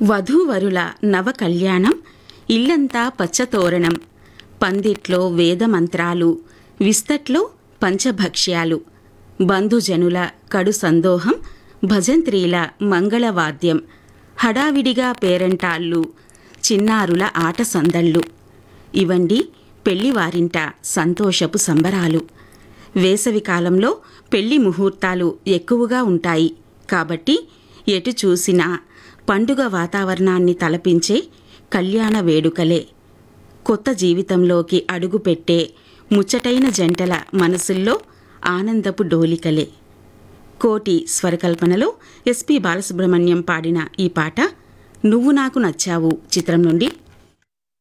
వధూవరుల నవ కళ్యాణం ఇల్లంతా పచ్చతోరణం పందిట్లో వేదమంత్రాలు విస్తట్లో పంచభక్ష్యాలు బంధుజనుల కడు సందోహం భజంత్రీల మంగళవాద్యం హడావిడిగా పేరంటాళ్ళు చిన్నారుల ఆట సందళ్ళు ఇవండి పెళ్లివారింట సంతోషపు సంబరాలు వేసవి కాలంలో పెళ్లి ముహూర్తాలు ఎక్కువగా ఉంటాయి కాబట్టి ఎటు చూసినా పండుగ వాతావరణాన్ని తలపించే కళ్యాణ వేడుకలే కొత్త జీవితంలోకి అడుగుపెట్టే ముచ్చటైన జంటల మనసుల్లో ఆనందపు డోలికలే కోటి స్వరకల్పనలో ఎస్పి బాలసుబ్రహ్మణ్యం పాడిన ఈ పాట నువ్వు నాకు నచ్చావు చిత్రం నుండి